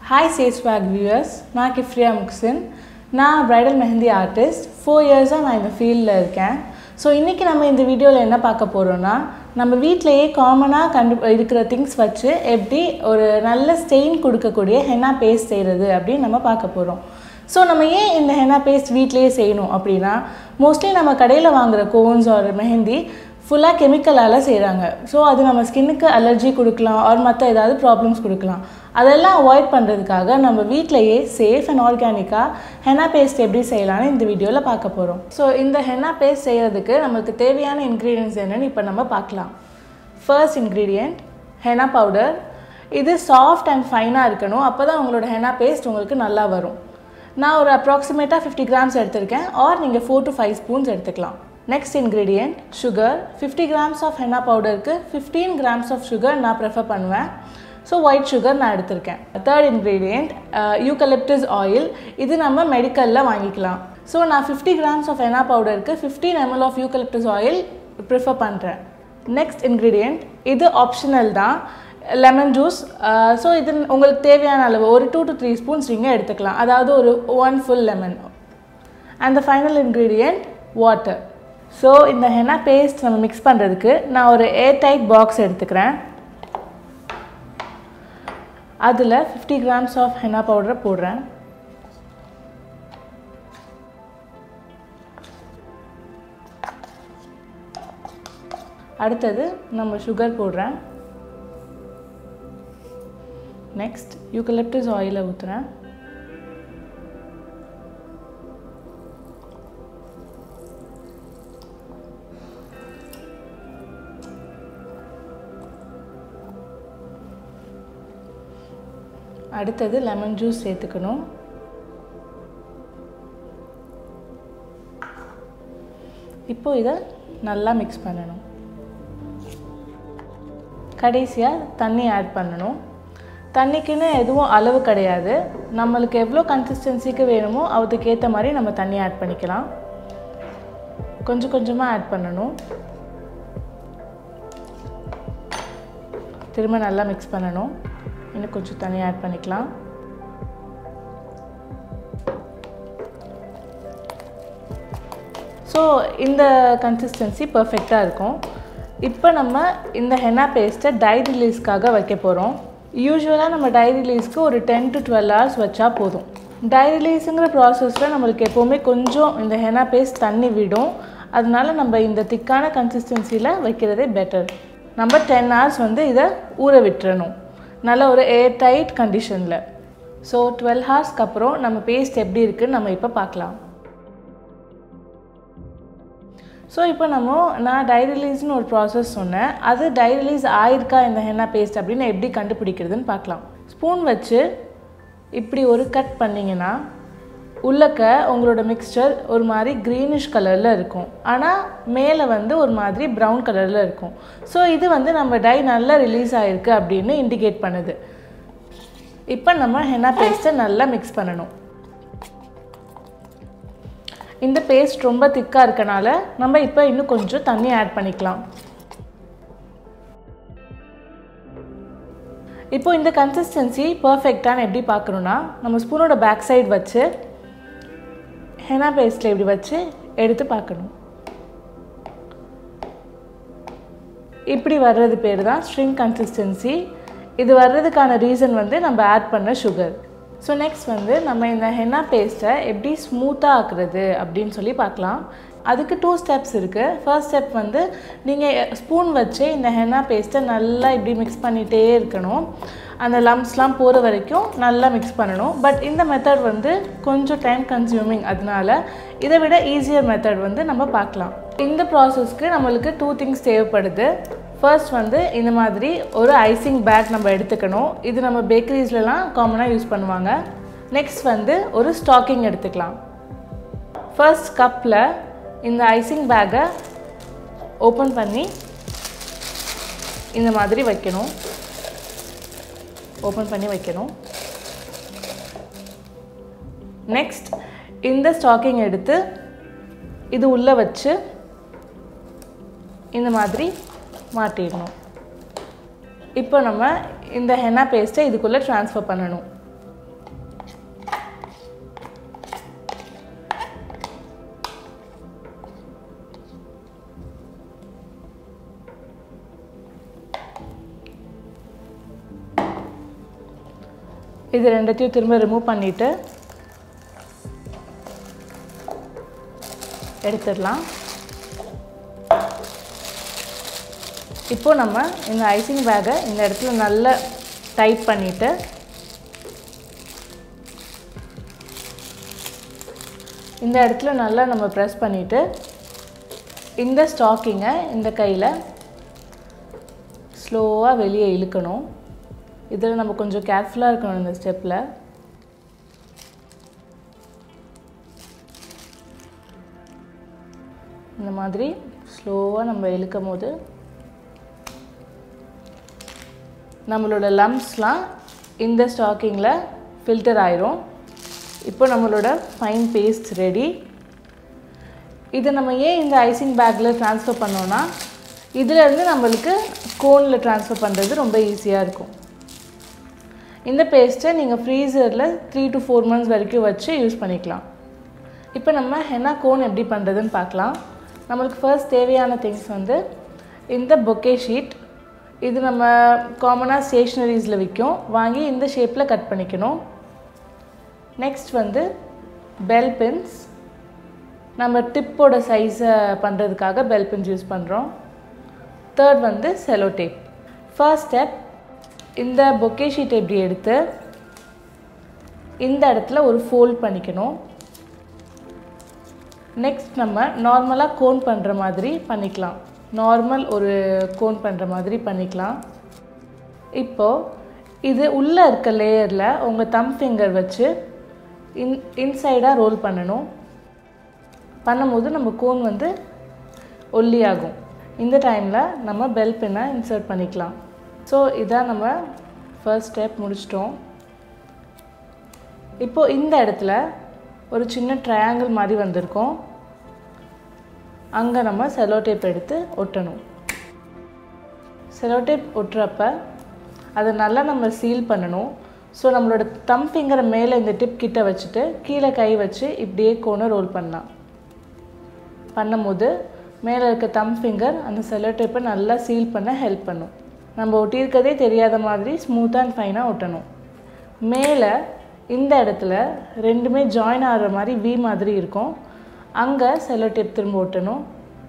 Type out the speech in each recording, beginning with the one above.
hi சேஸ்வாக் viewers நான் கிஃப்ரியா முக்சின் நான் bridal mehndi artist four இயர்ஸாக நான் இந்த ஃபீல்டில் இருக்கேன் ஸோ இன்றைக்கி நம்ம இந்த வீடியோவில் என்ன பார்க்க போகிறோன்னா நம்ம வீட்டிலையே காமனாக கண்டு இருக்கிற திங்ஸ் வச்சு எப்படி ஒரு நல்ல ஸ்டெயின் கொடுக்கக்கூடிய ஹென்னா பேஸ்ட் செய்கிறது அப்படின்னு நம்ம பார்க்க போகிறோம் ஸோ நம்ம ஏன் இந்த ஹென்னா பேஸ்ட் வீட்டிலேயே செய்யணும் அப்படின்னா மோஸ்ட்லி நம்ம கடையில் வாங்குகிற கோன்ஸ் ஒரு மெஹந்தி ஃபுல்லாக கெமிக்கலால் செய்கிறாங்க ஸோ அது நம்ம ஸ்கின்னுக்கு அலர்ஜி கொடுக்கலாம் ஆர் மற்ற ஏதாவது ப்ராப்ளம்ஸ் கொடுக்கலாம் அதெல்லாம் அவாய்ட் பண்ணுறதுக்காக நம்ம வீட்டிலையே சேஃப் அண்ட் ஆர்கானிக்காக ஹெனா பேஸ்ட் எப்படி செய்யலாம்னு இந்த வீடியோவில் பார்க்க போகிறோம் ஸோ இந்த ஹெனா பேஸ்ட் செய்கிறதுக்கு நமக்கு தேவையான இன்க்ரீடியன்ஸ் என்னென்னு இப்போ நம்ம பார்க்கலாம் ஃபர்ஸ்ட் இன்க்ரீடியண்ட் ஹெனா பவுடர் இது சாஃப்ட் அண்ட் ஃபைனாக இருக்கணும் அப்போ தான் உங்களோட ஹெனா பேஸ்ட் உங்களுக்கு நல்லா வரும் நான் ஒரு அப்ராக்சிமேட்டாக ஃபிஃப்டி கிராம்ஸ் எடுத்திருக்கேன் ஆர் நீங்கள் ஃபோர் டு ஃபைவ் ஸ்பூன்ஸ் எடுத்துக்கலாம் next ingredient sugar fifty grams of henna பவுடருக்கு ஃபிஃப்டீன் கிராம்ஸ் ஆஃப் சுகர் நான் ப்ரிஃபர் பண்ணுவேன் ஸோ ஒயிட் சுகர் நான் எடுத்திருக்கேன் தேர்ட் இன்க்ரீடியண்ட் யூக்கலிப்டஸ் ஆயில் இது நம்ம மெடிக்கலில் வாங்கிக்கலாம் ஸோ நான் ஃபிஃப்டி கிராம்ஸ் ஆஃப் ஹெனா பவுடருக்கு fifteen ML of eucalyptus oil prefer பண்ணுறேன் நெக்ஸ்ட் இன்க்ரீடியண்ட் இது ஆப்ஷனல் தான் லெமன் ஜூஸ் ஸோ இது உங்களுக்கு தேவையான அளவு ஒரு டூ டு த்ரீ ஸ்பூன்ஸ் நீங்கள் எடுத்துக்கலாம் அதாவது ஒரு one full lemon and the final ingredient water so இந்த ஹெனா பேஸ்ட் நம்ம மிக்ஸ் பண்ணுறதுக்கு நான் ஒரு ஏர் டைட் பாக்ஸ் எடுத்துக்கிறேன் அதில் ஃபிஃப்டி கிராம்ஸ் ஆஃப் ஹெனா பவுடரை போடுறேன் அடுத்தது நம்ம சுகர் போடுறேன் நெக்ஸ்ட் யூக்கலிப்டஸ் ஆயிலை ஊற்றுறேன் அடுத்தது லெமன் ஜூஸ் சேர்த்துக்கணும் இப்போ இதை நல்லா மிக்ஸ் பண்ணணும் கடைசியாக தண்ணி ஆட் பண்ணணும் தண்ணிக்குன்னு எதுவும் அளவு கிடையாது நம்மளுக்கு எவ்வளோ கன்சிஸ்டன்சிக்கு வேணுமோ அதுக்கு ஏற்ற மாதிரி நம்ம தண்ணி ஆட் பண்ணிக்கலாம் கொஞ்சம் கொஞ்சமாக ஆட் பண்ணணும் திரும்ப நல்லா மிக்ஸ் பண்ணணும் இன்னும் கொஞ்சம் தண்ணி ஆட் பண்ணிக்கலாம் ஸோ இந்த கன்சிஸ்டன்சி பர்ஃபெக்டாக இருக்கும் இப்போ நம்ம இந்த ஹெனா பேஸ்ட்டை டை ரிலீஸ்க்காக வைக்க போகிறோம் யூஸ்வலாக நம்ம டை ரிலீஸ்க்கு ஒரு டென் டு டுவெல் ஹவர்ஸ் வச்சா போதும் டை ரிலீஸுங்கிற ப்ராசஸில் நம்மளுக்கு எப்போவுமே கொஞ்சம் இந்த ஹெனா பேஸ்ட் தண்ணி விடும் அதனால நம்ம இந்த திக்கான கன்சிஸ்டன்சியில் வைக்கிறதே பெட்டர் நம்ம டென் ஹவர்ஸ் வந்து இதை ஊற விட்டுறணும் நல்ல ஒரு ஏர் டைட் கண்டிஷனில் ஸோ டுவெல் ஹவர்ஸ்க்கு அப்புறம் நம்ம பேஸ்ட் எப்படி இருக்குன்னு நம்ம இப்போ பார்க்கலாம் ஸோ இப்போ நம்ம நான் டை ரிலீஸ்னு ஒரு ப்ராசஸ் சொன்னேன் அது டை ரிலீஸ் ஆயிருக்கா இந்த ஹென்னா பேஸ்ட் அப்படின்னு எப்படி கண்டுபிடிக்கிறதுன்னு பார்க்கலாம் ஸ்பூன் வச்சு இப்படி ஒரு கட் பண்ணிங்கன்னா உள்ளக்க உங்களோட மிக்ஸ்சர் ஒரு மாதிரி க்ரீனிஷ் கலரில் இருக்கும் ஆனால் மேலே வந்து ஒரு மாதிரி ப்ரௌன் கலரில் இருக்கும் ஸோ இது வந்து நம்ம டை நல்லா ரிலீஸ் ஆகிருக்கு அப்படின்னு இண்டிகேட் பண்ணுது இப்போ நம்ம ஹென்னா பேஸ்ட்டை நல்லா மிக்ஸ் பண்ணணும் இந்த பேஸ்ட் ரொம்ப திக்காக இருக்கனால நம்ம இப்போ இன்னும் கொஞ்சம் தண்ணி ஆட் பண்ணிக்கலாம் இப்போ இந்த கன்சிஸ்டன்சி பர்ஃபெக்டான எப்படி பார்க்கணுன்னா நம்ம ஸ்பூனோட பேக் சைடு வச்சு ஹெனா பேஸ்ட்டில் இப்படி வச்சு எடுத்து பார்க்கணும் இப்படி வர்றது பேர் தான் ஸ்ட்ரிங் கன்சிஸ்டன்சி இது வர்றதுக்கான ரீசன் வந்து நம்ம ஆட் பண்ண சுகர் ஸோ நெக்ஸ்ட் வந்து நம்ம இந்த ஹென்னா பேஸ்ட்டை எப்படி ஸ்மூத்தாக ஆக்குறது அப்படின்னு சொல்லி பார்க்கலாம் அதுக்கு டூ ஸ்டெப்ஸ் இருக்குது ஃபர்ஸ்ட் ஸ்டெப் வந்து நீங்கள் ஸ்பூன் வச்சு இந்த ஹென்னா பேஸ்ட்டை நல்லா இப்படி மிக்ஸ் பண்ணிகிட்டே இருக்கணும் அந்த லம்ஸ்லாம் போகிற வரைக்கும் நல்லா மிக்ஸ் பண்ணணும் பட் இந்த மெத்தட் வந்து கொஞ்சம் டைம் கன்சியூமிங் அதனால இதை விட ஈஸியர் மெத்தட் வந்து நம்ம பார்க்கலாம் இந்த ப்ராசஸ்க்கு நம்மளுக்கு டூ திங்ஸ் தேவைப்படுது ஃபர்ஸ்ட் வந்து இந்த மாதிரி ஒரு ஐசிங் பேக் நம்ம எடுத்துக்கணும் இது நம்ம பேக்கரிஸ்லலாம் காமனாக யூஸ் பண்ணுவாங்க நெக்ஸ்ட் வந்து ஒரு ஸ்டாக்கிங் எடுத்துக்கலாம் ஃபர்ஸ்ட் கப்பில் இந்த ஐசிங் பேக்கை ஓப்பன் பண்ணி இந்த மாதிரி வைக்கணும் ஓப்பன் பண்ணி வைக்கணும் நெக்ஸ்ட் இந்த ஸ்டாக்கிங் எடுத்து இது உள்ளே வச்சு இந்த மாதிரி மாட்டிடணும் இப்போ நம்ம இந்த ஹென்னா பேஸ்ட்டை இதுக்குள்ளே ட்ரான்ஸ்ஃபர் பண்ணணும் இது ரெண்டத்தையும் திரும்ப ரிமூவ் பண்ணிவிட்டு எடுத்துடலாம் இப்போ நம்ம இந்த ஐசிங் பேக்கை இந்த இடத்துல நல்லா டைட் பண்ணிவிட்டு இந்த இடத்துல நல்லா நம்ம ப்ரெஸ் பண்ணிவிட்டு இந்த ஸ்டாக்கிங்கை இந்த கையில் ஸ்லோவாக வெளியே இழுக்கணும் இதில் நம்ம கொஞ்சம் கேர்ஃபுல்லாக இருக்கணும் இந்த ஸ்டெப்பில் இந்த மாதிரி ஸ்லோவாக நம்ம இழுக்கும் போது நம்மளோட லம்ஸ்லாம் இந்த ஸ்டாக்கிங்கில் ஃபில்டர் ஆயிரும் இப்போ நம்மளோட ஃபைன் பேஸ்ட் ரெடி இதை நம்ம ஏன் இந்த ஐசிங் பேக்கில் ட்ரான்ஸ்ஃபர் பண்ணோன்னா இதிலேருந்து நம்மளுக்கு கோனில் ட்ரான்ஸ்ஃபர் பண்ணுறது ரொம்ப ஈஸியாக இருக்கும் இந்த பேஸ்ட்டை நீங்கள் ஃப்ரீசரில் த்ரீ டு ஃபோர் மந்த்ஸ் வரைக்கும் வச்சு யூஸ் பண்ணிக்கலாம் இப்போ நம்ம ஹென்னா கோன் எப்படி பண்ணுறதுன்னு பார்க்கலாம் நம்மளுக்கு ஃபர்ஸ்ட் தேவையான திங்ஸ் வந்து இந்த பொக்கே ஷீட் இது நம்ம காமனாக ஸ்டேஷ்னரிஸில் விற்கும் வாங்கி இந்த ஷேப்பில் கட் பண்ணிக்கணும் நெக்ஸ்ட் வந்து பெல் பின்ஸ் நம்ம டிப்போட சைஸை பண்ணுறதுக்காக பெல் பின்ஸ் யூஸ் பண்ணுறோம் தேர்ட் வந்து செலோ டேப் ஃபர்ஸ்ட் ஸ்டெப் இந்த பொக்கே ஷீட் எப்படி எடுத்து இந்த இடத்துல ஒரு ஃபோல்ட் பண்ணிக்கணும் நெக்ஸ்ட் நம்ம நார்மலாக கோன் பண்ணுற மாதிரி பண்ணிக்கலாம் நார்மல் ஒரு கோன் பண்ணுற மாதிரி பண்ணிக்கலாம் இப்போது இது உள்ளே இருக்க லேயரில் உங்கள் தம் ஃபிங்கர் வச்சு இன் இன்சைடாக ரோல் பண்ணணும் பண்ணும்போது நம்ம கோன் வந்து ஒல்லியாகும் இந்த டைமில் நம்ம பெல் பின்னை இன்சர்ட் பண்ணிக்கலாம் ஸோ இதான் நம்ம ஃபர்ஸ்ட் ஸ்டெப் முடிச்சிட்டோம் இப்போது இந்த இடத்துல ஒரு சின்ன ட்ரையாங்கிள் மாதிரி வந்திருக்கும் அங்கே நம்ம செலோ டேப் எடுத்து ஒட்டணும் செலோ டேப் ஒட்டுறப்ப அதை நல்லா நம்ம சீல் பண்ணணும் ஸோ நம்மளோட தம் ஃபிங்கரை மேலே இந்த டிப் கிட்ட வச்சுட்டு கீழே கை வச்சு இப்படியே கோனை ரோல் பண்ணலாம் பண்ணும்போது மேலே இருக்க தம் ஃபிங்கர் அந்த செலோ டேப்பை நல்லா சீல் பண்ண ஹெல்ப் பண்ணும் நம்ம ஒட்டியிருக்கதே தெரியாத மாதிரி ஸ்மூத்தாக அண்ட் ஃபைனாக ஒட்டணும் மேலே இந்த இடத்துல ரெண்டுமே ஜாயின் ஆகிற மாதிரி வி மாதிரி இருக்கும் அங்கே செல்லோ டேப் திரும்ப ஒட்டணும்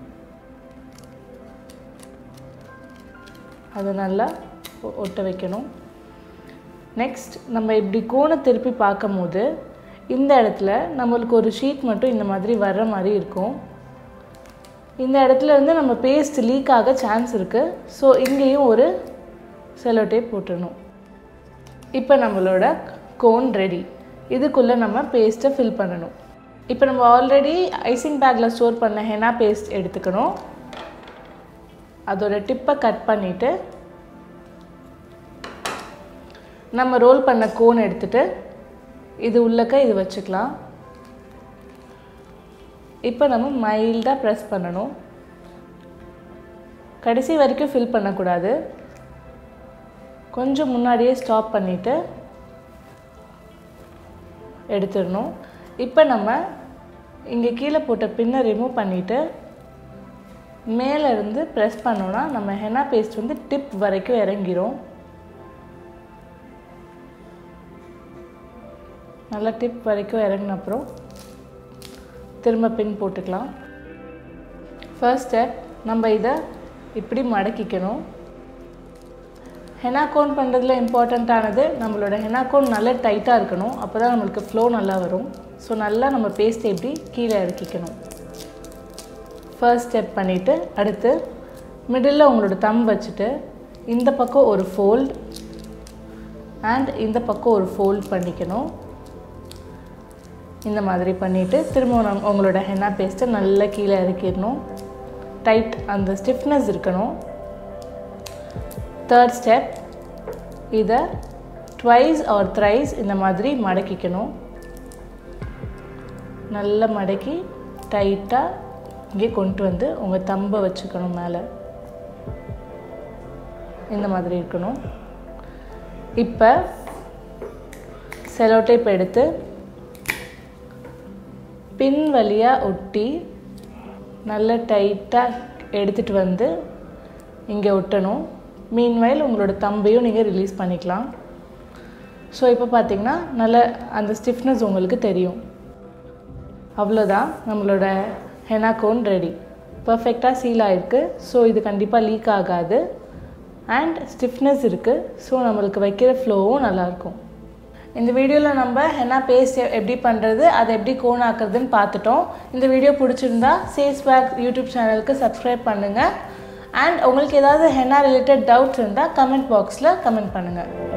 அதை நல்லா ஒ- ஒட்ட வைக்கணும் நெக்ஸ்ட் நம்ம இப்படி கோணை திருப்பி பார்க்கும்போது இந்த இடத்துல நம்மளுக்கு ஒரு ஷீட் மட்டும் இந்த மாதிரி வர்ற மாதிரி இருக்கும் இந்த இடத்துல இருந்து நம்ம பேஸ்ட் லீக் ஆக சான்ஸ் இருக்குது ஸோ இங்கேயும் ஒரு செலோ டேப் போட்டுடணும் இப்போ நம்மளோட கோன் ரெடி இதுக்குள்ளே நம்ம பேஸ்ட்டை ஃபில் பண்ணணும் இப்போ நம்ம ஆல்ரெடி ஐசிங் பேக்கில் ஸ்டோர் பண்ண ஹெனா பேஸ்ட் எடுத்துக்கணும் அதோட டிப்பை கட் பண்ணிவிட்டு நம்ம ரோல் பண்ண கோன் எடுத்துட்டு இது உள்ளக்க இது வச்சுக்கலாம் இப்போ நம்ம மைல்டாக ப்ரெஸ் பண்ணணும் கடைசி வரைக்கும் ஃபில் பண்ணக்கூடாது கொஞ்சம் முன்னாடியே ஸ்டாப் பண்ணிவிட்டு எடுத்துடணும் இப்போ நம்ம இங்கே கீழே போட்ட பின்னை ரிமூவ் பண்ணிவிட்டு மேலே இருந்து ப்ரெஸ் பண்ணோன்னா நம்ம ஹெனா பேஸ்ட் வந்து டிப் வரைக்கும் இறங்கிரும் நல்லா டிப் வரைக்கும் இறங்கின அப்புறம் திரும்ப பின் போட்டுக்கலாம் ஃபர்ஸ்ட் ஸ்டெப் நம்ம இதை இப்படி மடக்கிக்கணும் ஹெனா கோன் பண்ணுறதுல இம்பார்ட்டண்ட்டானது நம்மளோட ஹெனா கோன் நல்லா டைட்டாக இருக்கணும் அப்போ தான் நம்மளுக்கு ஃப்ளோ நல்லா வரும் ஸோ நல்லா நம்ம பேஸ்ட்டை இப்படி கீழே இறக்கிக்கணும் ஃபர்ஸ்ட் ஸ்டெப் பண்ணிவிட்டு அடுத்து மிடில் உங்களோட தம் வச்சுட்டு இந்த பக்கம் ஒரு ஃபோல்ட் அண்ட் இந்த பக்கம் ஒரு ஃபோல்ட் பண்ணிக்கணும் இந்த மாதிரி பண்ணிவிட்டு திரும்ப நம் உங்களோட ஹென்னா பேஸ்ட்டை நல்லா கீழே இறக்கிடணும் டைட் அந்த ஸ்டிஃப்னஸ் இருக்கணும் தேர்ட் ஸ்டெப் இதை ட்வைஸ் ஆர் த்ரைஸ் இந்த மாதிரி மடக்கிக்கணும் நல்லா மடக்கி டைட்டாக இங்கே கொண்டு வந்து உங்கள் தம்பை வச்சுக்கணும் மேலே இந்த மாதிரி இருக்கணும் இப்போ செலோடேப் எடுத்து பின் வழியாக ஒட்டி நல்ல டைட்டாக எடுத்துகிட்டு வந்து இங்கே ஒட்டணும் மீன்வைல் உங்களோட தம்பையும் நீங்கள் ரிலீஸ் பண்ணிக்கலாம் ஸோ இப்போ பார்த்தீங்கன்னா நல்ல அந்த ஸ்டிஃப்னஸ் உங்களுக்கு தெரியும் அவ்வளோதான் நம்மளோட ஹெனா கோன் ரெடி பர்ஃபெக்டாக சீல் ஆகிருக்கு ஸோ இது கண்டிப்பாக லீக் ஆகாது அண்ட் ஸ்டிஃப்னஸ் இருக்குது ஸோ நம்மளுக்கு வைக்கிற ஃப்ளோவும் நல்லாயிருக்கும் இந்த வீடியோவில் நம்ம ஹென்னா பேஸ்ட் எப்படி பண்ணுறது அதை எப்படி கோன் ஆக்குறதுன்னு பார்த்துட்டோம் இந்த வீடியோ பிடிச்சிருந்தா சேஸ் பேக் யூடியூப் சேனலுக்கு சப்ஸ்கிரைப் பண்ணுங்கள் அண்ட் உங்களுக்கு ஏதாவது ஹென்னா ரிலேட்டட் டவுட்ஸ் இருந்தால் கமெண்ட் பாக்ஸில் கமெண்ட் பண்ணுங்கள்